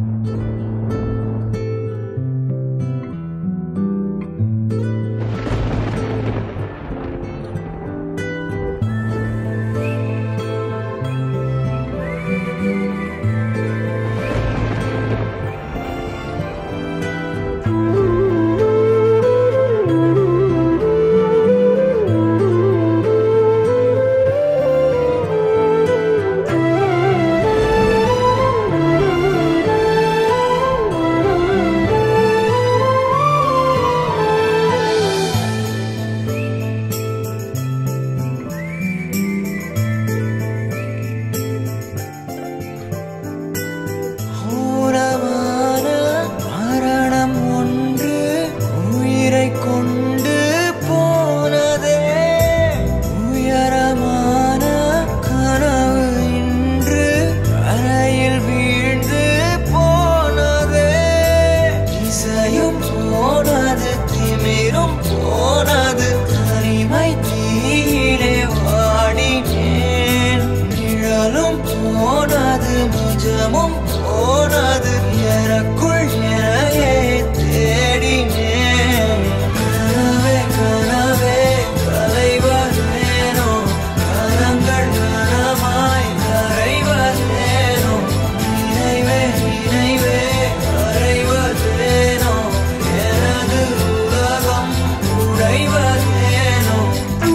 ஊரமான மரணம் ஒன்று உயிரை கொண்டு போனதே உயரமான கனவு இன்று அறையில் வீழ்ந்து போனதே இசையும் போனது திமிரும் போனது தனிமை தீயிலே வாடினேன் நிழலும் போனது நிஜமும் போனது எனக்குள் எனையே தேடினேன் கனவே கனவே கலைவதேனோ கரங்கள் கனமாய் கரைவதேனோ நினைவே நினைவே கரைவதேனோ எனது உலகம் உடைவதேனோ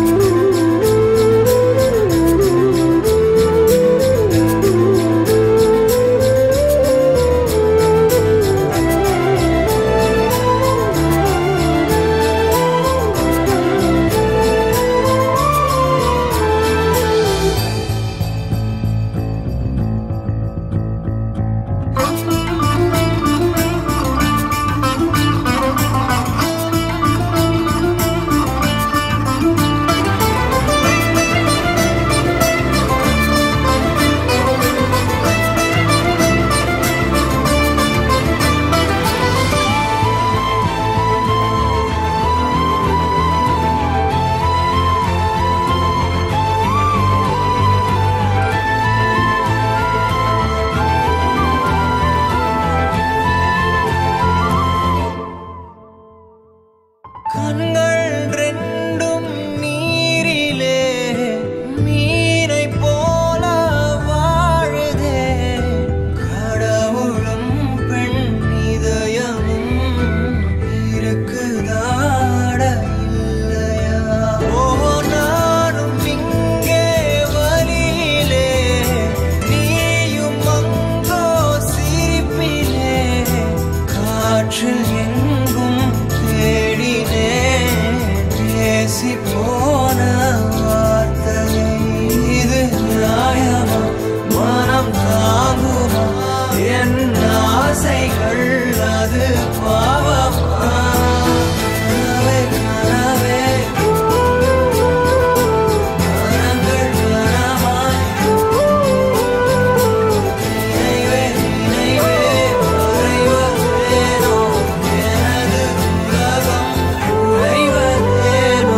கண்கள் ரெண்டும் நீரிலே மீனை போல வாழுதே கடவுளும் பெண் இதயமும் இருக்குதாட இல்லையா ஓ நானும் இங்கே வழியிலே நீயும் அங்கோ சிரிப்பிலே காற்றில் எங்கும் தேடினேன் பேசி போன வார்த்தை இது நியாயமா மனம் தாங்குமா என் ஆசைகள் அது பாவமா கனவே கனவே கரங்கள் கனமாய் நினைவே நினைவே மறைவதேனோ எனது உலகம் உறைவதேனோ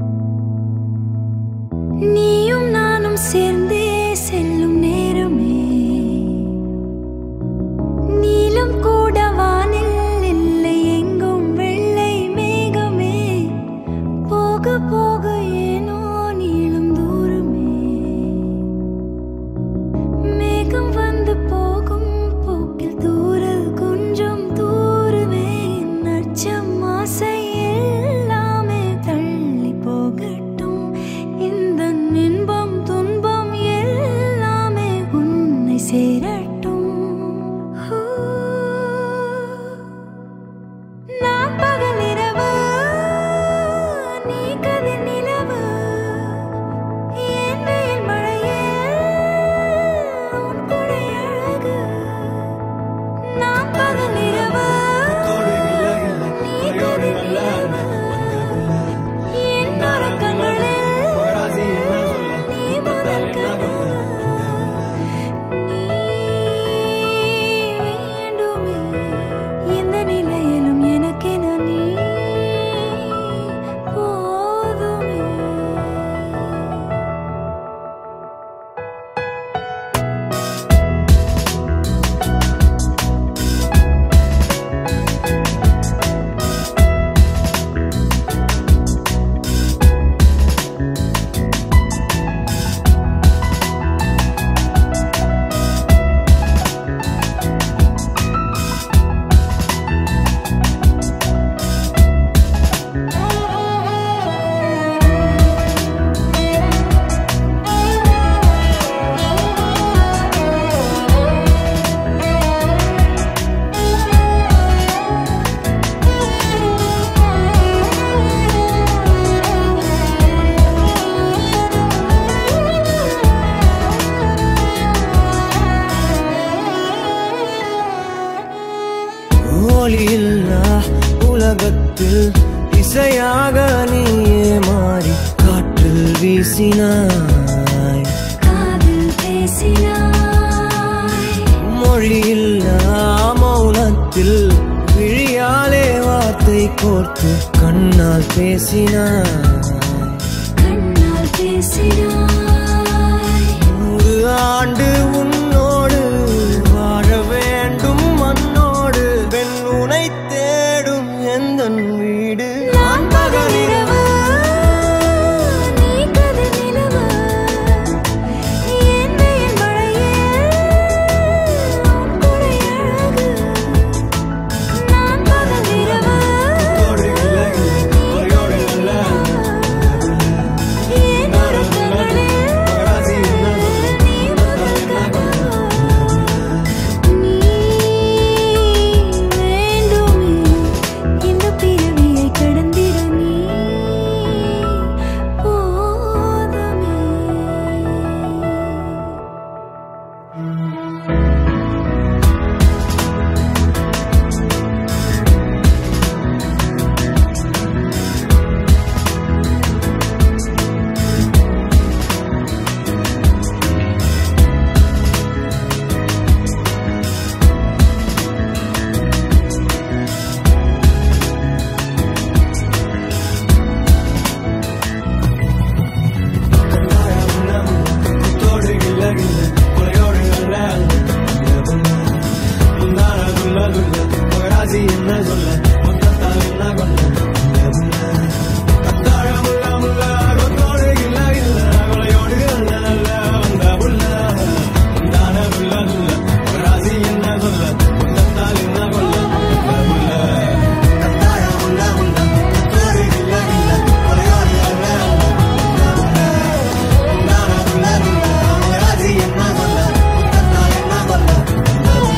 நீயும் நானும் சேர்ந்தே செல்லும் நேரமே உலகத்தில் இசையாக நீயே மாறி காற்றில் வீசினாய் காதில் பேசினாய் மொழியில்லா மௌனத்தில் விழியாலே வார்த்தை கோர்த்து கண்ணால் பேசினாய் கண்ணால் பேசினாய் நூறு ஆண்டு உன்னோடு வாழ வேண்டும் மண்ணோடு பெண் உனை தேடும் எந்த வீடு நான் பகலிரவு நீ கதிர் நிலவு என் வெயில் மழையே உன் கொடை அழகு நான் பகலிரவு என் உறக்கங்களில் நீ முதல் கனவு நீ வேண்டுமே இந்த பிறவியை கடந்திட நீ போதுமே என்ன சொல்ல மொத்தத்தால் என்ன கொள்ள அத்தாழமுள்ள முள்ள கொத்தோடு இல்ல இல்ல கொலையோடு அல்ல அல்ல அந்த புள்ள தான புள்ள புள்ள ராசி என்ன சொல்ல மொத்தத்தால் என்ன கொள்ள அந்த புள்ள அத்தாழமுள்ள முள்ள கொத்தோடு இல்ல இல்ல கொலையோடு அல்ல அந்த புள்ள தான புள்ள புள்ள ராசி என்ன சொல்ல மொத்தத்தால் என்ன கொள்ள அந்த புள்ள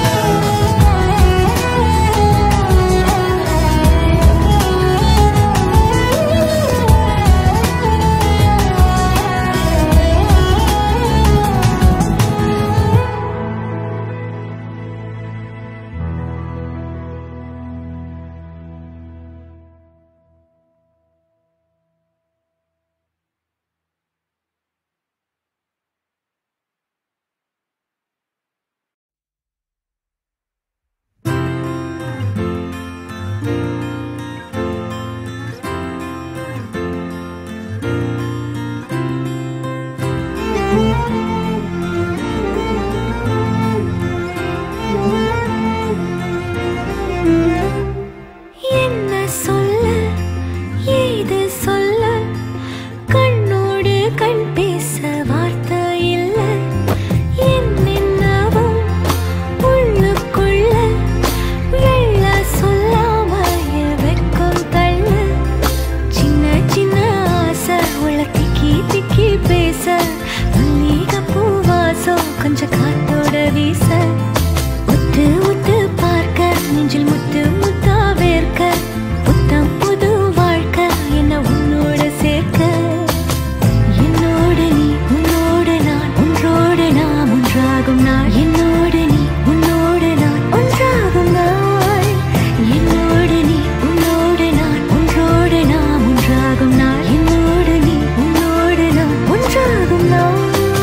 என்ன சொல்ல ஏது சொல்ல கண்ணோடு கண் பேச வார்த்தை இல்ல என்னென்னவும் உள்ளுக்குள்ள வெள்ள சொல்லாம என் வெக்கம் தள்ள சின்ன சின்ன ஆசை உள்ள திக்கி திக்கி பேச மல்லிகை பூவாசம் கொஞ்சம் காத்தோட வீச உத்து உத்து பார்க்க நெஞ்சில் முத்து முத்தா வேர்க்க புத்தம் புது வாழ்க்கை என்ன உன்னோட சேர்க்க என்னோடு நீ உன்னோடு நான் ஒன்றோடு நாம் ஒன்றாகும் நாள் என்னோடு நீ உன்னோடு நான் ஒன்றாகும் நாள் என்னோடு நீ உன்னோடு நான் ஒன்றோடு நாம் ஒன்றாகும் நாள் என்னோடு நீ உன்னோடு நான் ஒன்றாகும் நாள்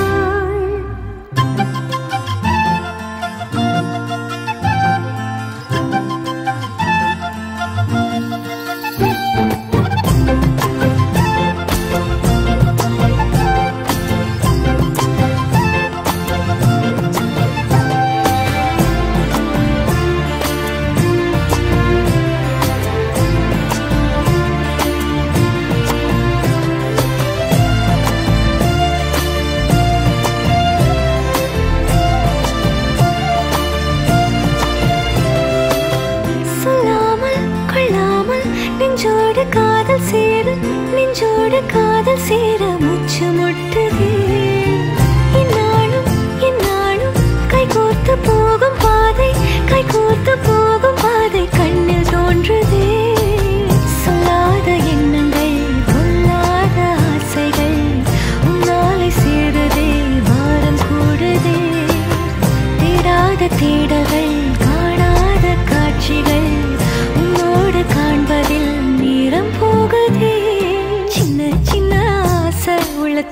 சொல்லாமல் கொள்ளாமல் நெஞ்சோடு காதல் சேர நெஞ்சோடு காதல் சேர மூச்சு முட்டுதே இந்நாளும் இந்நாளும் கைகோர்த்து போகும் பாதை கைகோர்த்து போகும் பாதை கண்ணில் தோன்றுதே சொல்லாத எண்ணங்கள் கொள்ளாத ஆசைகள் உன்னாலை சேருதே வாரம் கூடுதே தேடாத தேடல்கள் காணாத காட்சிகள் உன்னோடு காண்பதே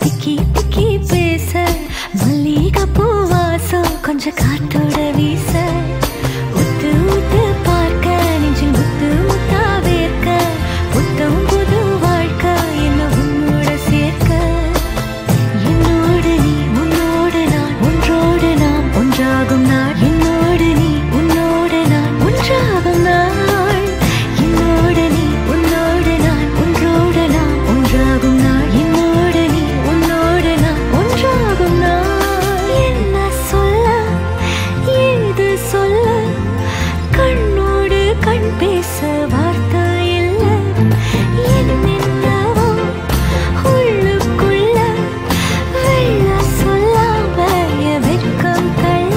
திக்கி திக்கி பேச மல்லிகை பூவாசம் கொஞ்சம் காத்தோட வீச உத்து உத்து பார்க்க நெஞ்சில் முத்து முத்தா வேர்க்க புத்தம் புது வாழ்க்கை என்ன உன்னோட சேர்க்க என்னோடு நீ உன்னோடு நான் ஒன்றோடு நாம் ஒன்றாகும் நாள் என்னோடு நீ உன்னோடு நான் ஒன்றாகும் நாள் என்னோடு நீ உன்னோடு நான் ஒன்றோடு நாம் ஒன்றாகும் நாள் என்னோடு நீ உன்னோடு நான் ஒன்றாகும் நாள் என்ன சொல்ல ஏது சொல்ல கண்ணோடு கண் பேச வார்த்தை இல்லை என்னென்னவோ உள்ளுக்குள்ள வெள்ள சொல்லாம என் வெட்கம் தள்ள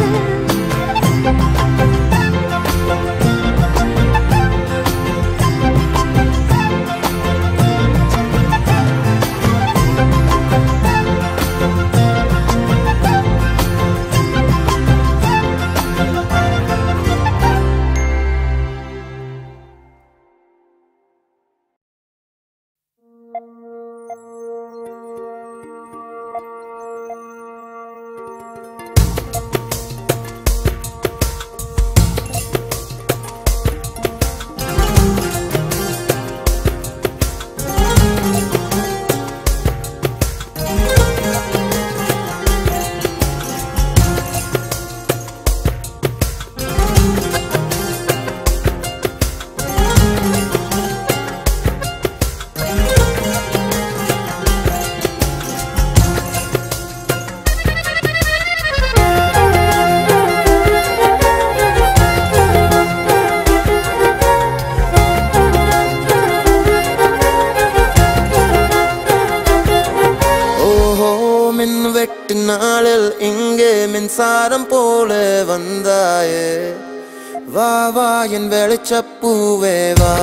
ஓஹோ மின் வெட்டு நாளில் இங்கே மின்சாரம் போல வந்தாயே வா வா என் வெளிச்சப்பூவே வா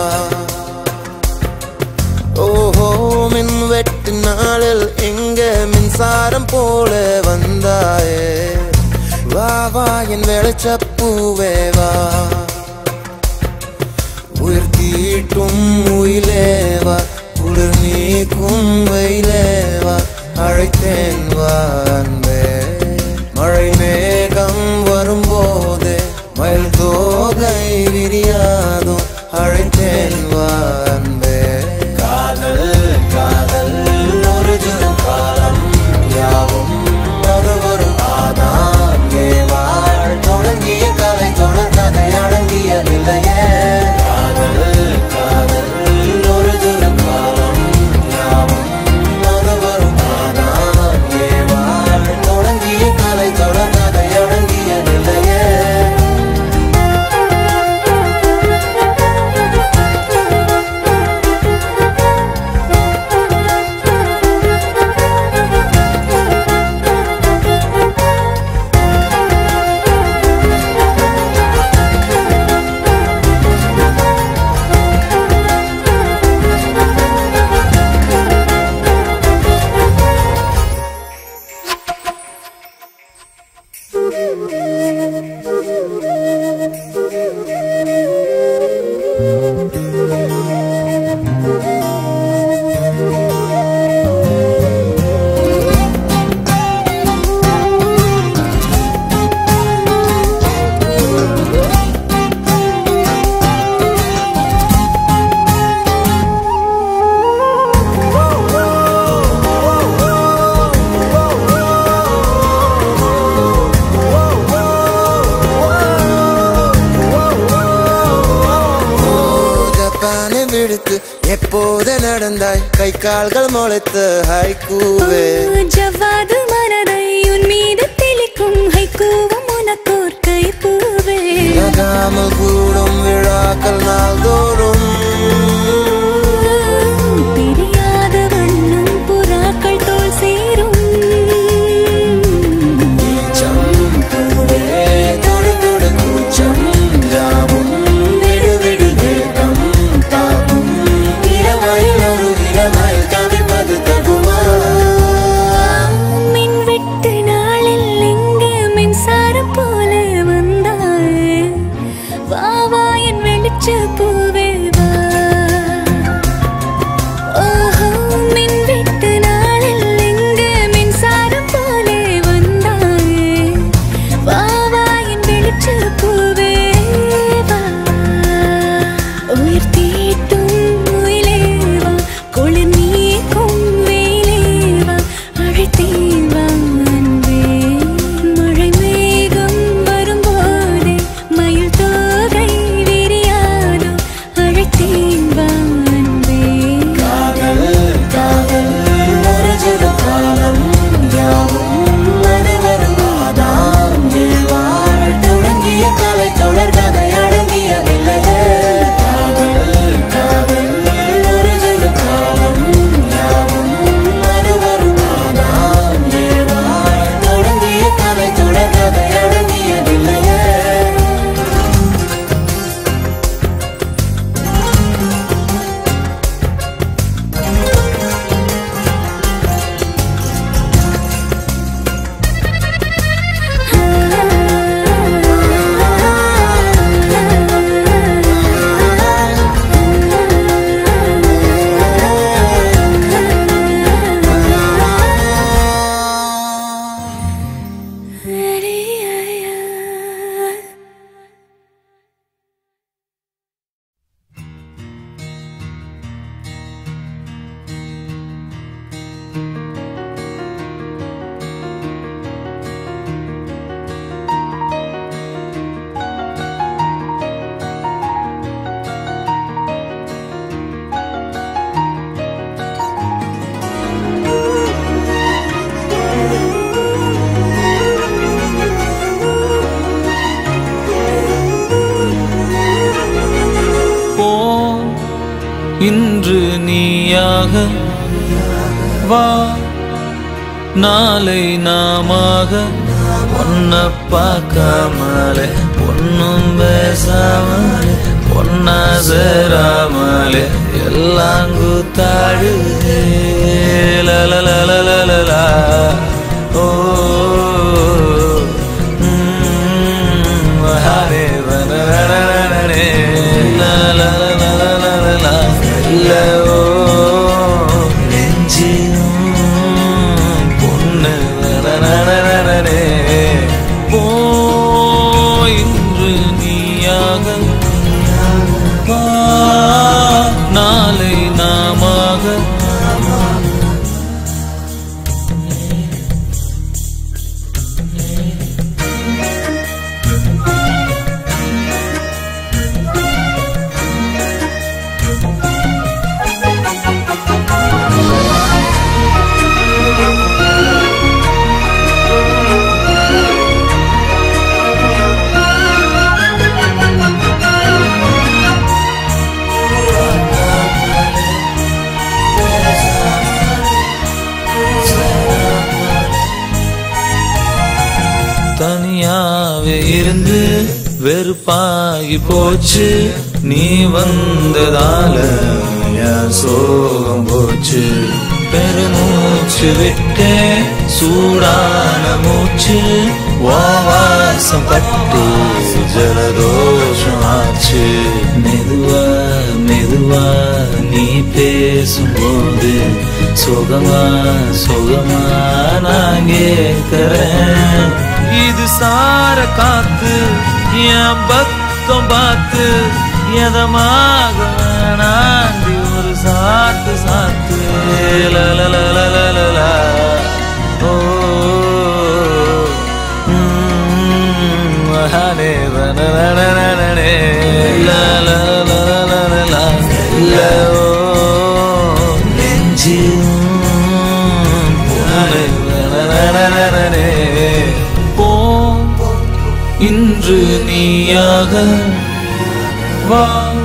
ஓஹோ மின் வெட்டு நாளில் இங்கே மின்சாரம் போல வந்தாயே வா வா என் வெளிச்சப்பூவே வா உயிர் தீட்டும் உயிலேவா குளிர் நீக்கும் வெயிலேவா அழைத்தேன் வா அன்பே மழை மேகம் வரும்போது மயில் தோகை விரியாதோ அழைத்தேன் வா அன்பே காதல் காதல் ஒரு ஜுரம் காலம் யாவும் அது ஒரு ஆதாம் ஏவாள் தொடங்கிய கலை தொடர் கதை அடங்கிய நிலையே காதல் காதல் ஒரு ஜுரம் காலம் யாவும் அது ஒரு ஆதாம் ஏவாள் தொடங்கிய கலை தொடர் கதை அடங்கிய நிலையே ஜப்பானை விடுத்து எப்போது நடந்தாய் கை கால்கள் முளைத்து ஹைக்கூவே ஜவ்வாது மனதை உன் மீது தெளிக்கும் ஹைக்கூவம் உனக்கோர் கைப்பூவே நகாமல் கூடும் விழாக்கள் நாள்தோறும் பிரியாத வண்ணம் புறாக்கள் தோல் சேரும் ஈச்சம் பூவே தொடு தொடு கூச்சம் யாவும் விடு விடு வேகம் தாவும் இரவாயில் ஒரு இரவாயில் கவிப்பது தகுமா மின் விட்டு நாளில் எங்கே மின்சாரம் போல வந்தாய் வா வா என் வெளிச்ச பூவே வா ஓஹோ மின் விட்டு நாளில் எங்கே அழைத்தேன் வா அன்பே மழை மேகம் வரும்போதே மயில் தோகை விரியாதோ அழைத்தேன் வா அன்பே காதல் காதல் ஒரு சில காலம் யாவும் அது வரும் ஆதாம் ஏவாள் தொடங்கிய கலை தொடர் கதை அடங்கியதில்லையே காதல் காதல் ஒரு சில காலம் யாவும் அது வரும் ஆதாம் ஏவாள் தொடங்கிய கலை தொடர் கதை அடங்கியதில்லையே போ இன்று நீயாக வா நாளை நாமாக ஒன்ன பார்க்காமலே ஒன்னும் பேசாமலே ஒன்னா சேராமலே எல்லாம் கூத்தாடுதே லலலலலலலா. ஓ ம், ஹரே வனரணரணே. லலலலலலலா. இல்ல, ஓ, நெஞ்சிலும் பொண்ணு வனரணரணே. போ, இன்று நீயாக வா, நாளை நாமாக தனியாவே இருந்து வெறுப்பாகி போச்சு நீ வந்ததால என் சோகம் போச்சு பெருமூச்சு விட்டே சூடான மூச்சு வாசம் பட்டு ஜலதோஷம் ஆச்சு மெதுவா மெதுவா நீ பேசும்போது சுகமா சுகமா நான் கேட்கிறேன் இது சார காத்து என் பக்கம் பார்த்து எதமாக வேணாண்டி ஒரு சாத்து சாத்து லலலலலலலா. ஓ ம், ஹரே வனரணரணே. லலலலலலலா. இல்ல, ஓ, நெஞ்சிலும் பொண்ணு வனரணரணே. போ இன்று நீயாக வா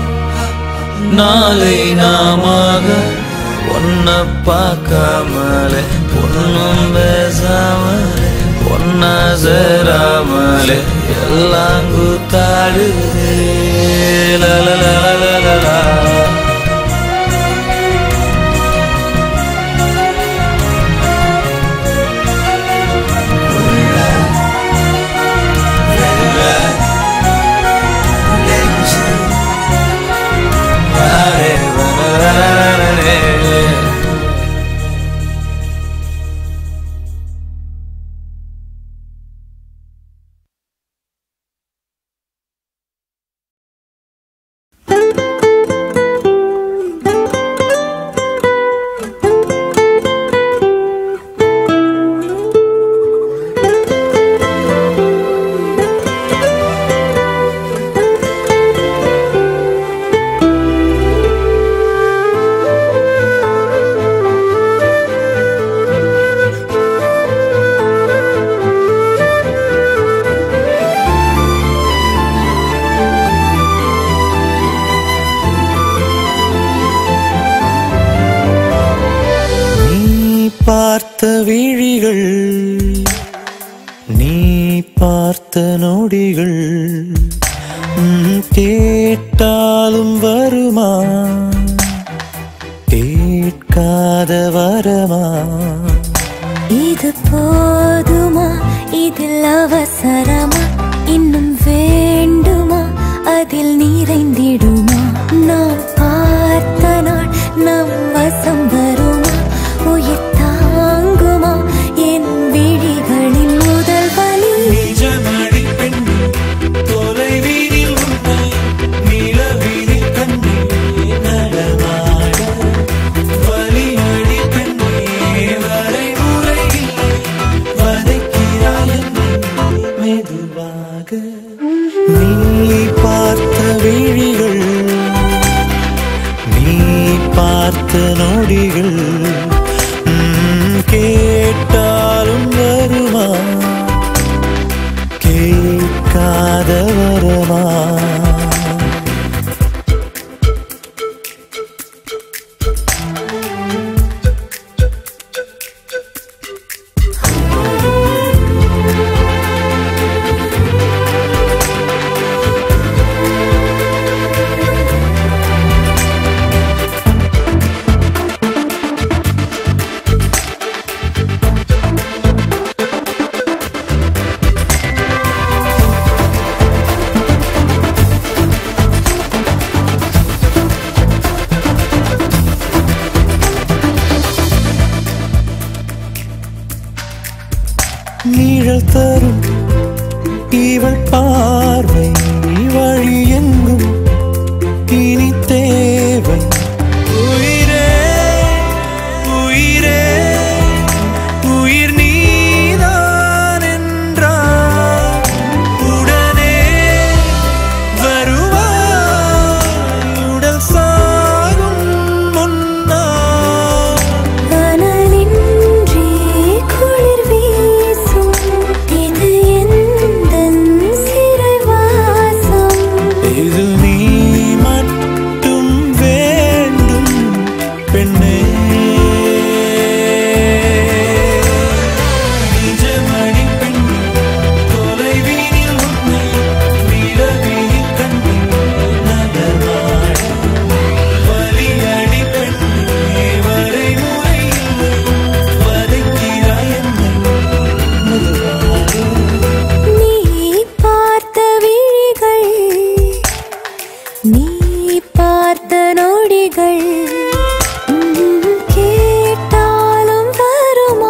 நாளை நாமாக ஒன்ன பார்க்காமலே ஒன்னும் பேசாமலே ஒன்னா சேராமலே எல்லாம் கூத்தாடுதே லலலலலலலா. ஹரே வனரணரணே. Thank பார்த்த நொடிகள் ம், கேட்டாலும் வருமா கேட்காத வரமா இது போதுமா இதில் அவசரமா இன்னும் வேண்டுமா அதில் நிறைந்திடுமா நாம் பார்த்த நாள் நம் வசம் வருமா உயிர் தாங்குமா என் விழிகளின் முதல் வலி நிஜமடி பெண்ணே தொலைவீதில் உன்னை நிலவீதில் கண்ணே நடமாட வலியடி பெண்ணே வரைமுறை இல்லை வதைக்கிறாய் என்னை மெதுவாக நீ பார்த்த விழிகள் நீ பார்த்த நொடிகள் ம், கேட்டாலும் வருமா கேட்காத வரமா நீழல் தரும் இவள் பார்வை வழி எங்கும் இனி தேவை உயிரே உயிரே உயிர் நீதான் என்றார் உடனே வருவாய் உடல் சாகும் முன்னால் கனலின்றி குளிர் வீசும் இது எந்தன் சிறைவாசம் இது நீ மட்டும் வேண்டும் பெண்ணே நிஜமணி பெண்ணே தொலைவீனில் உன்னை நிலவீனில் கண்ணில் நடமாட வலியடி பெண்ணே வரைமுறை இல்லை வதைக்கிறாய் என்னை மெதுவாக நீ பார்த்த விழிகள் நீ பார்த்த நொடிகள் ம், கேட்டாலும் வருமா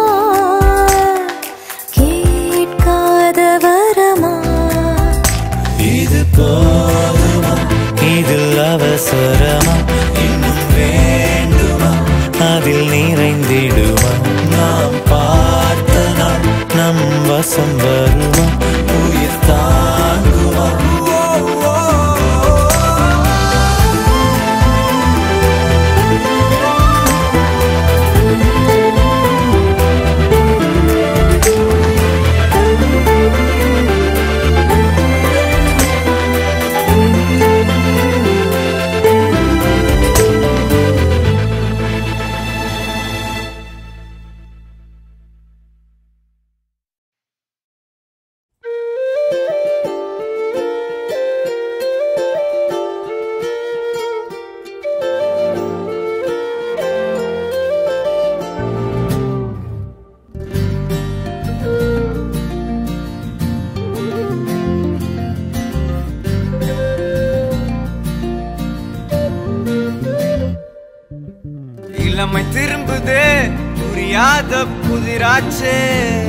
கேட்காத வரமா இது போதுமா இதில் அவசரமா இன்னும் வேண்டுமா அதில் நிறைந்திடுமா நாம் பார்த்த நாள் நம் வசம் வருமா உயிர் தாங்குமா இளமை திரும்புதே புரியாத புதிராச்சே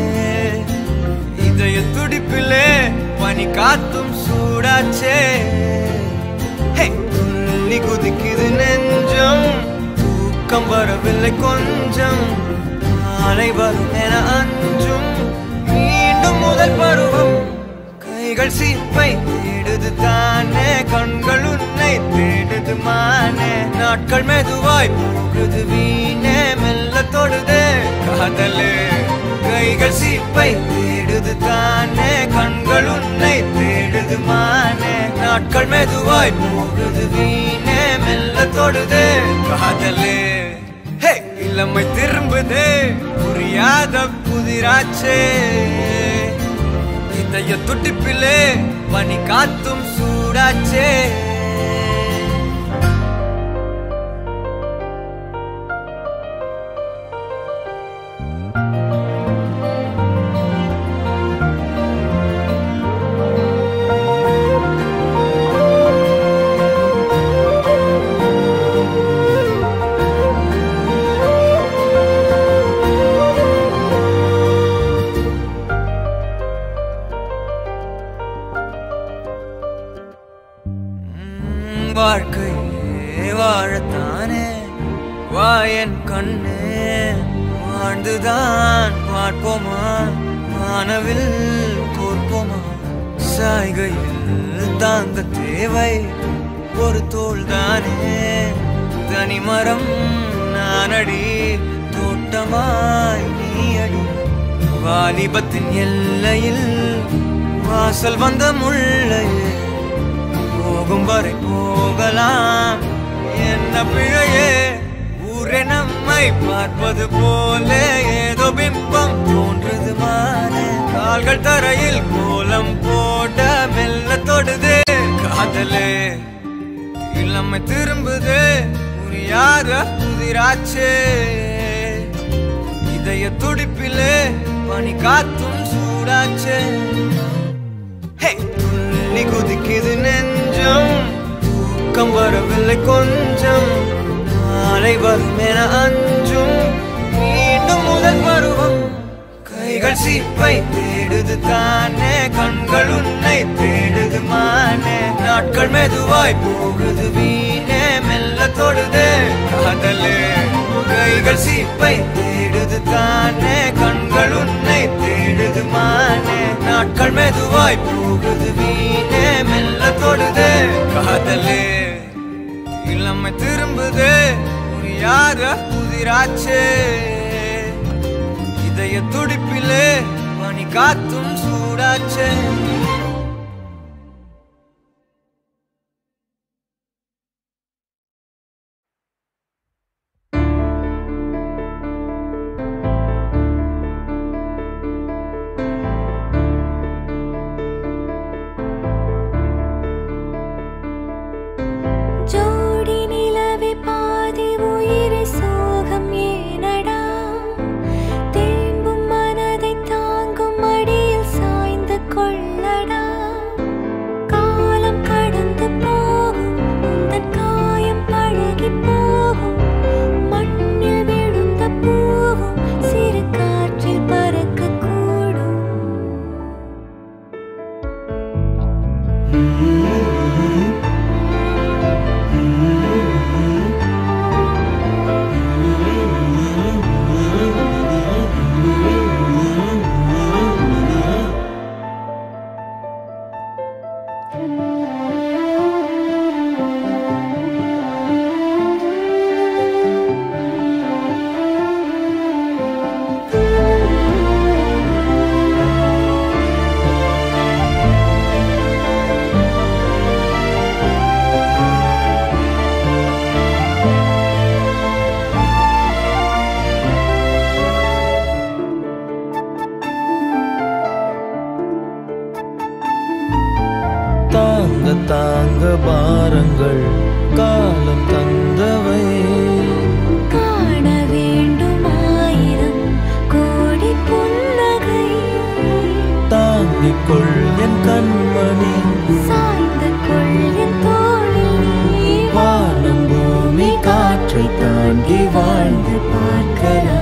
இதய துடிப்பிலே பனி காத்தும் சூடாச்சே ஹே, துள்ளி குதிக்குது நெஞ்சம் தூக்கம் வரவில்லை கொஞ்சம் நாளை வரும் என அஞ்சும் மீண்டும் முதல் பருவம் கைகள் சீப்பை தேடுது தானே கண்கள் உன்னை தேடுது மானே நாட்கள் மெதுவாய் போகுது வீணே மெல்ல தொடுதே காதலே கைகள் சீப்பை தேடுது தானே கண்கள் உன்னை தேடுது மானே நாட்கள் மெதுவாய் போகுது வீணே மெல்ல தொடுதே காதலே ஹே இளமை திரும்புதே புரியாத புதிராச்சே இதய துடிப்பிலே பனி காத்தும் சூடாச்சே உம், வாழ்க்கையே வாழத்தானே வா என் கண்ணே வாழ்ந்துதான் பார்ப்போமா வானவில் கோர்ப்போமா சாய்கையில் தாங்க தேவை ஒரு தோள் தானே தனிமரம் நானடி தோட்டமாய் நீ அடி வாலிபத்தின் எல்லையில் வாசல் வந்த முள்ளையே போகும் வரை போகலாம் என்ன பிழையே ஊரே நம்மை பார்ப்பது போல ஏதோ பிம்பம் தோன்றுது மானே கால்கள் தரையில் கோலம் போட மெல்ல தொடுதே காதலே இளமை திரும்புதே புரியாத புதிராச்சே இதய துடிப்பிலே பனி காத்தும் சூடாச்சே ஹே, துள்ளி குதிக்குது நெஞ்சம் தூக்கம் வரவில்லை கொஞ்சம் நாளை வரும் என அஞ்சும் மீண்டும் முதல் பருவம் கைகள் சீப்பை தேடுது தானே கண்கள் உன்னை தேடுது மானே நாட்கள் மெதுவாய் போகுது வீணே மெல்ல தொடுதே காதலே கைகள் சீப்பை தேடுது தானே கண்கள் உன்னை தேடுது மானே நாட்கள் மெதுவாய் போகுது வீணே மெல்ல தொடுதே காதலே இளமை திரும்புதே புரியாத புதிராச்சே இதய துடிப்பிலே பனி காத்தும் சூடாச்சே ஜோடி நிலவே பாதி உயிரை சோகம் ஏனடா தேம்பும் மனதை தாங்கும் அடியில் சாய்ந்து கொள்ளடா காலம் கடந்து போகும் உந்தன் காயம் பழகி போகும் மண்ணில் விழுந்த பூவும் சிறு காற்றில் பறக்க கூடும் தாங்க தாங்க பாரங்கள் காலம் தந்தவை காண வேண்டும் ஆயிரம் கோடி புன்னகை தாங்கிக் கொள் என் கண்மணி சாய்ந்து கொள் என் தோளில் நீ வானம் பூமி காற்றை தாண்டி வாழ்ந்து பார்க்கலாம்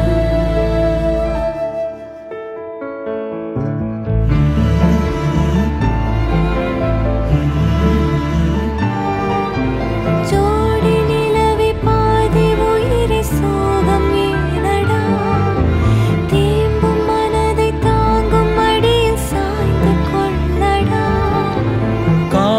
ஜோடி நிலவே பாதி உயிரை சோகம் ஏனடா தேம்பும் மனதை தாங்கும் அடியில் சாய்ந்து கொள்ளடா கா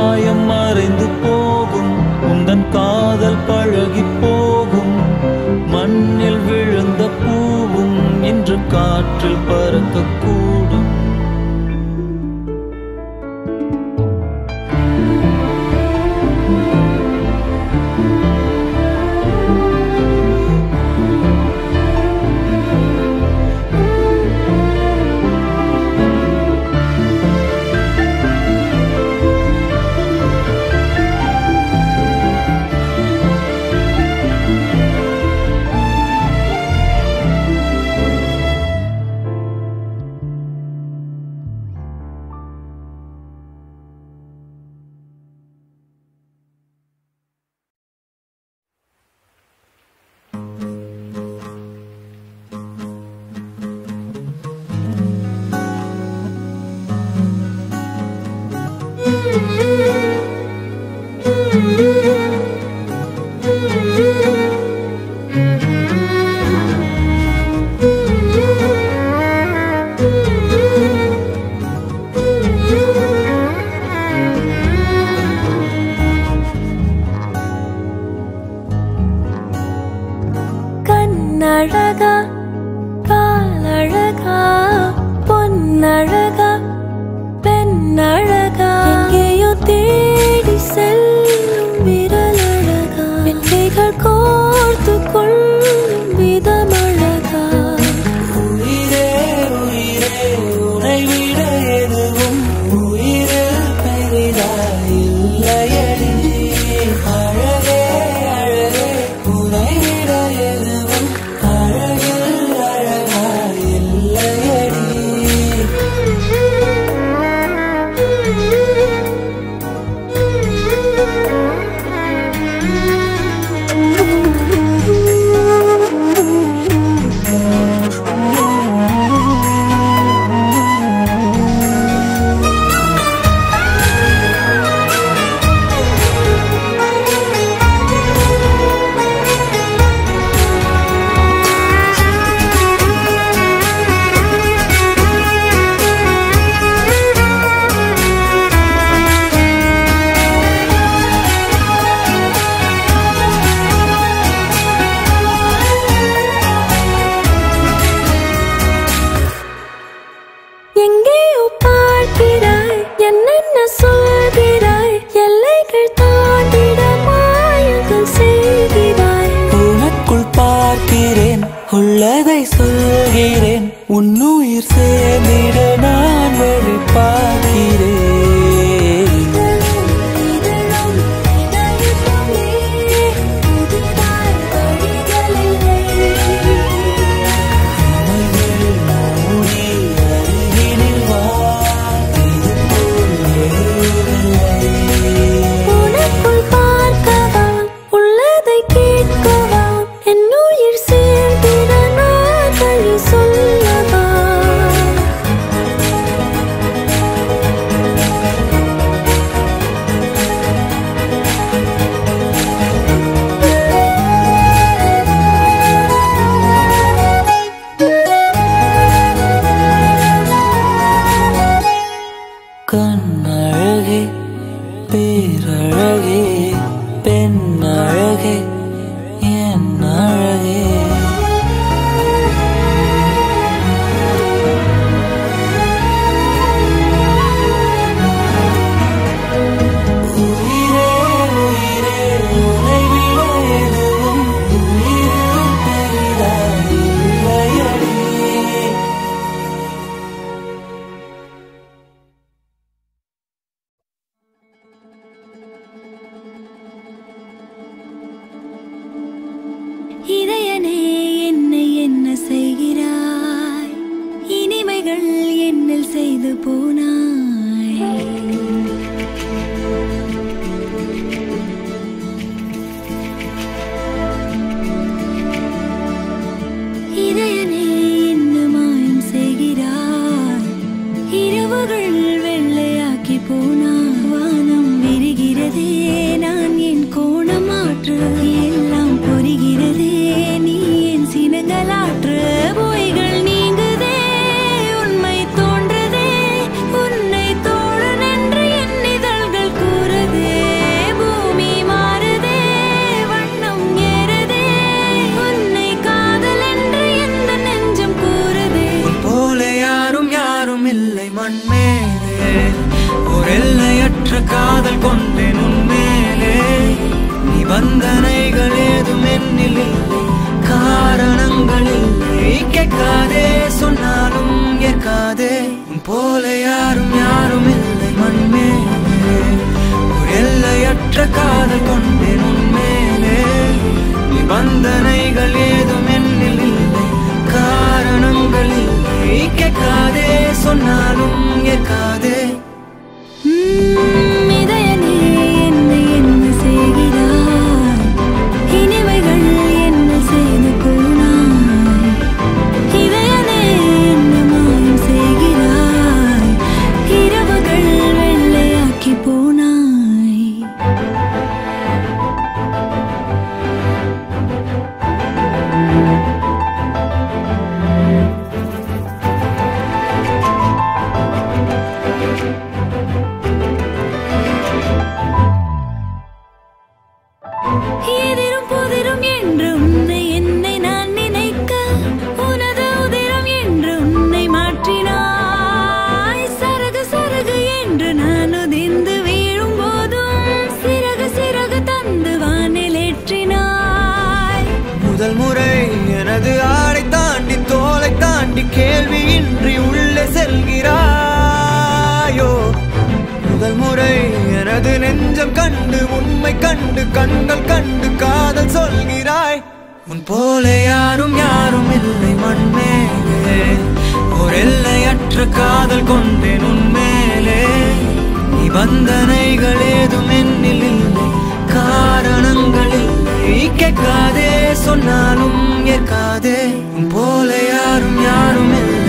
அழகா பெண் அழகா எங்கேயோ தேடி செல்லும் விரல் அழகா வெட்டைகள் கோர்த்து கொள்ளும் விதம் அழகா உயிரே உயிரே உனை விட எதுவும் உயிரில் பெரிதாய் இல்லையடி அழகே அழகே உனை விட எதுவும் அழகில் அழகாய் இல்லையடி எங்கேயோ பார்க்கிறாய் என்னென்ன சொல்கிறாய் எல்லைகள் தாண்டிட மாயங்கள் செய்கிறாய் உனக்குள் பார்க்கிறேன் உள்ளதை சொல்கிறேன் உன்னுயிர் சேர்ந்திட நான் வழி பார்க்கிறேன் இதழும் இதயத்துமே புதிதாய் வழிகளில்லை மூடி அருகினில் வா இது போல் எதுவுமில்லை உனக்குள் பார்க்கவா உள்ளதை கேட்கவா என் உயிர் சேர்ந்திட நான் வழி சொல்லவா கண்ணழகே பேரழகே பெண் அழகே என் அழகே உயிரே உயிரே உனை விட எதுவும் உயிரில் பெரிதாய் இல்லையடி இதயனே என்னை என்ன செய்கிறாய் இனிமைகள் என்னில் செய்து போனாய் இதயனே என்ன மாயம் செய்கிறாய் இரவுகள் வெள்ளையாக்கி போனாய் வானம் விரிகிறதே நான் என் கோணம் மாற்று எல்லாம் புரிகிறதே நீ என் சினங்களாற்று பொய்கள் நீங்குதே உண்மை தோன்றுதே உன்னை தோழன் என்று என் இதழ்கள் கூறுதே பூமி மாறுதே வண்ணம் ஏறுதே உன்னை காதல் என்று எந்த நெஞ்சம் கூறுதே போல யாரும் யாரும் இல்லை மண்மேலே ஒரு எல்லையற்ற காதல் கொண்டேன் உன்மேலே நிபந்தனைகள் ஏதும் என்னில் இல்லை காரணங்கள் இல்லை கேட்காதே சொன்னாலும் ஏற்காதே உன் போல யாரும் யாரும் இல்லை மண்மேலே ஒரு எல்லையற்ற காதல் கொண்டேன் உன்மேலே நிபந்தனைகள் ஏதும் என்னில் இல்லை காரணங்கள் இல்லை கேட்காதே சொன்னாலும் ஏற்காதே உம், இதயனே என்னை என்ன செய்கிறாய் இனிமைகள் என்ன செய்து போனாய் இதயனே என்ன மாயம் செய்கிறாய் இரவுகள் வெள்ளையாக்கி போனாய் உயிரே எனது நெஞ்சம் கண்டு உண்மை கண்டு கண்கள் கண்டு காதல் சொல்கிறாய் உன் போல யாரும் யாரும் இல்லை மண்மேலே ஒரு எல்லையற்ற காதல் கொண்டேன் உன்மேலே நிபந்தனைகள் ஏதும் என்னில் இல்லை காரணங்கள் இல்லை கேட்காதே சொன்னாலும் ஏற்காதே உன் போல யாரும் யாரும் இல்லை